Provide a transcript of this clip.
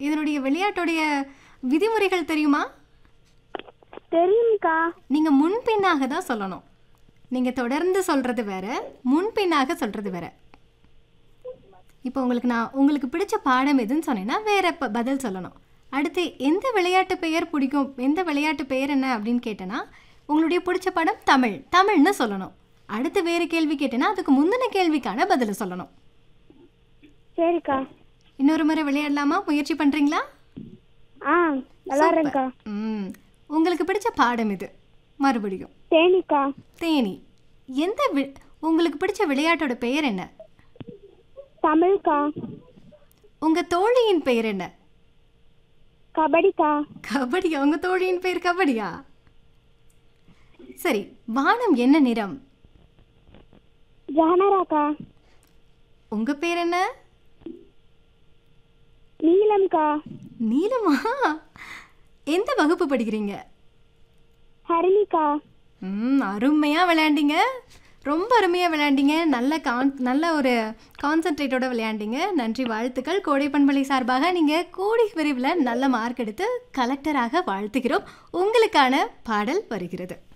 இதனுடைய விளையாட்டுடைய விதிமுறைகள் தெரியுமா தெரியும்க்கா நீங்க முன்பின்னாக தான் சொல்லணும் நீங்க தொடர்ந்து சொல்றது வேற முன்பின்னாக சொல்றது வேற இப்போ உங்களுக்கு நான் உங்களுக்கு பிடிச்ச பாடம் எதுன்னு சொன்னேன்னா வேற ப- பதில் சொல்லணும் அடுத்து எந்த விளையாட்டு பெயர் பிடிக்கும் எந்த விளையாட்டு பெயர் என்ன அப்படின்னு கேட்டேன்னா உங்களுடைய பிடிச்ச படம் தமிழ் தமிழ்னு சொல்லணும் அடுத்து வேறு கேள்வி கேட்டேன்னா அதுக்கு முந்தின கேள்விக்கான பதில் சொல்லணும் சரிக்கா இன்னொரு முறை விளையாடலாமா முயற்சி பண்றீங்களா ஆ விளாட்றேங்க்கா ம் உங்களுக்கு பிடிச்ச பாடம் இது மறுபடியும் தேனிக்கா தேனி எந்த வி உங்களுக்கு பிடிச்ச விளையாட்டோட பெயர் என்ன தமிழ்க்கா உங்க தோழியின் பெயர் என்ன கபடிக்கா கபடியா உங்க தோழியின் பெயர் கபடியா சரி வானம் என்ன நிறம் ஜானராக்கா உங்க பேர் என்ன நீலம்க்கா நீலமா எந்த வகுப்பு படிக்கிறீங்க ஹரிணிக்கா ம் அருமையாக விளையாண்டீங்க ரொம்ப அருமையாக விளையாண்டீங்க நல்ல கான் நல்ல ஒரு கான்சன்ட்ரேட்டோட விளையாண்டீங்க நன்றி வாழ்த்துக்கள் கோடை பண்பலை சார்பாக நீங்கள் கூடி விரைவில் நல்ல மார்க் எடுத்து கலெக்டராக வாழ்த்துகிறோம் உங்களுக்கான பாடல் வருகிறது